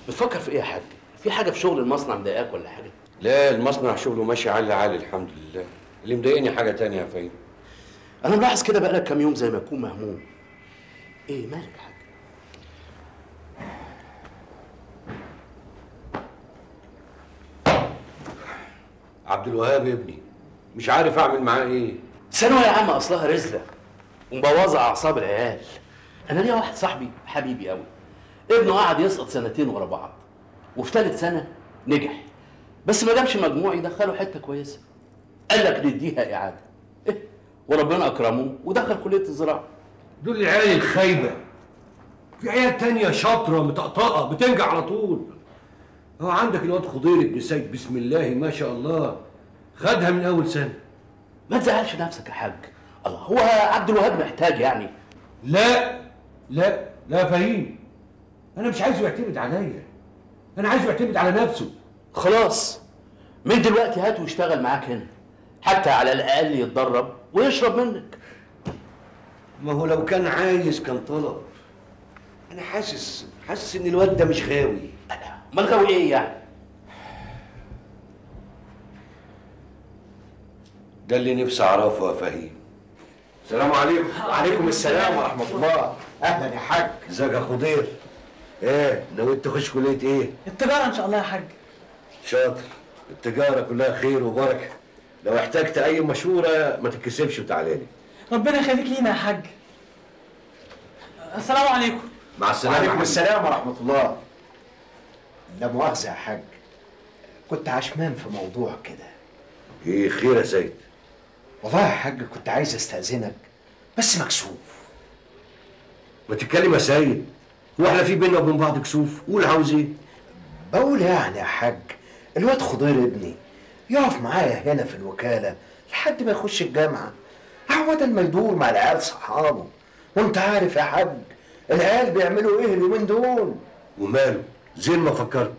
بتفكر في ايه يا حاج في حاجه في شغل المصنع مضايقاك ولا حاجه لا المصنع شغله ماشي عالي عالي الحمد لله اللي مضايقني حاجه تانية يا فهيم انا ملاحظ كده بقالك كام يوم زي ما تكون مهموم ايه مالك يا حاج عبد الوهاب ابني مش عارف اعمل معاه ايه ثانوية عامة أصلها رزلة ومبوظة أعصاب العيال أنا ليا واحد صاحبي حبيبي قوي ابنه قعد يسقط سنتين ورا بعض وفي ثالث سنة نجح بس ما جابش مجموع يدخله حتة كويسة قال لك نديها إعادة إيه وربنا أكرمه ودخل كلية الزراعة دول العيال الخايبه في عيال تانية شاطرة مطقطقة بتنجح على طول هو عندك الواد خضير ابن سيد بسم الله ما شاء الله خدها من أول سنة ما تزعلش نفسك يا حاج الله هو عبد الوهاب محتاج يعني لا لا لا فهيم أنا مش عايزه يعتمد عليا أنا عايزه يعتمد على نفسه خلاص من دلوقتي هاته واشتغل معاك هنا حتى على الأقل يتدرب ويشرب منك ما هو لو كان عايز كان طلب أنا حاسس حاسس إن الواد ده مش غاوي امال غاوي ايه يعني؟ ده اللي نفسي أعرفه يا فهيم السلام عليكم وعليكم السلام ورحمة الله أهلا يا حاج ازيك يا خضير ايه نويت تخش كلية ايه؟ التجارة إن شاء الله يا حاج شاطر التجارة كلها خير وبركة لو احتجت أي مشورة ما تتكسفش وتعالى لي ربنا يخليك لينا يا حاج السلام عليكم مع السلامة وعليكم حبيبي. السلام ورحمة الله لا مؤاخذة يا حاج كنت عشمان في موضوع كده ايه خير يا سيد والله يا حاج كنت عايز استأذنك بس مكسوف ما تتكلم يا سيد هو احنا في بينا وبين بعض كسوف قول عاوز ايه بقول يعني يا حاج الواد خضير ابني يقف معايا هنا في الوكالة لحد ما يخش الجامعة عودا ما يدور مع العيال صحابه وانت عارف يا حاج العيال بيعملوا ايه اليومين دول وماله زين ما فكرت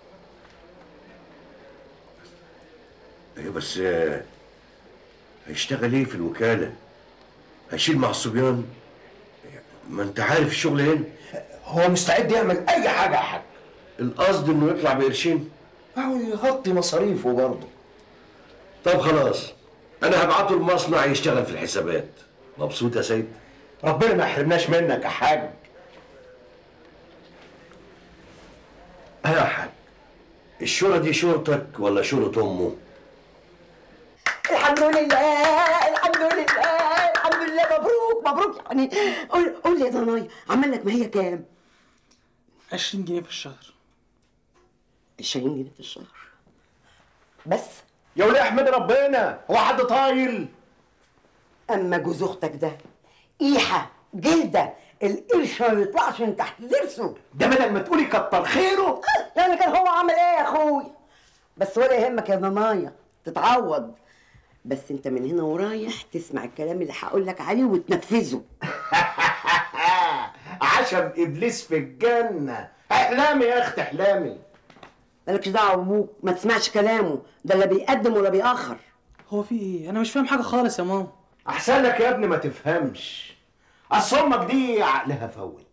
ايه بس آه، هيشتغل ايه في الوكالة هيشيل مع الصبيان ما انت عارف الشغل هنا هو مستعد يعمل اي حاجة يا حاج القصد انه يطلع بقرشين هو يغطي مصاريفه برضه طب خلاص انا هبعته المصنع يشتغل في الحسابات مبسوط يا سيد ربنا ما يحرمناش منك يا حاج يا حاج الشورى دي شورتك ولا شورة امه الحمد لله الحمد لله الحمد لله مبروك مبروك يعني قول قول لي يا ضناي عمل لك ما هي كام؟ 20 جنيه في الشهر 20 جنيه في الشهر بس يا ولي احمد ربنا هو حد طايل اما جوز اختك ده ايحه جلده القرش ما بيطلعش من تحت ضرسه ده بدل ما تقولي كتر خيره يعني كان هو عامل ايه يا اخوي بس ولا يهمك يا ضنايا تتعوض بس انت من هنا ورايح تسمع الكلام اللي هقول لك عليه وتنفذه عشم ابليس في الجنه احلامي يا اختي احلامي مالكش دعوه بابوك ما تسمعش كلامه ده لا بيقدم ولا بيأخر هو في ايه انا مش فاهم حاجه خالص يا ماما احسن لك يا ابني ما تفهمش اصل امك دي عقلها فول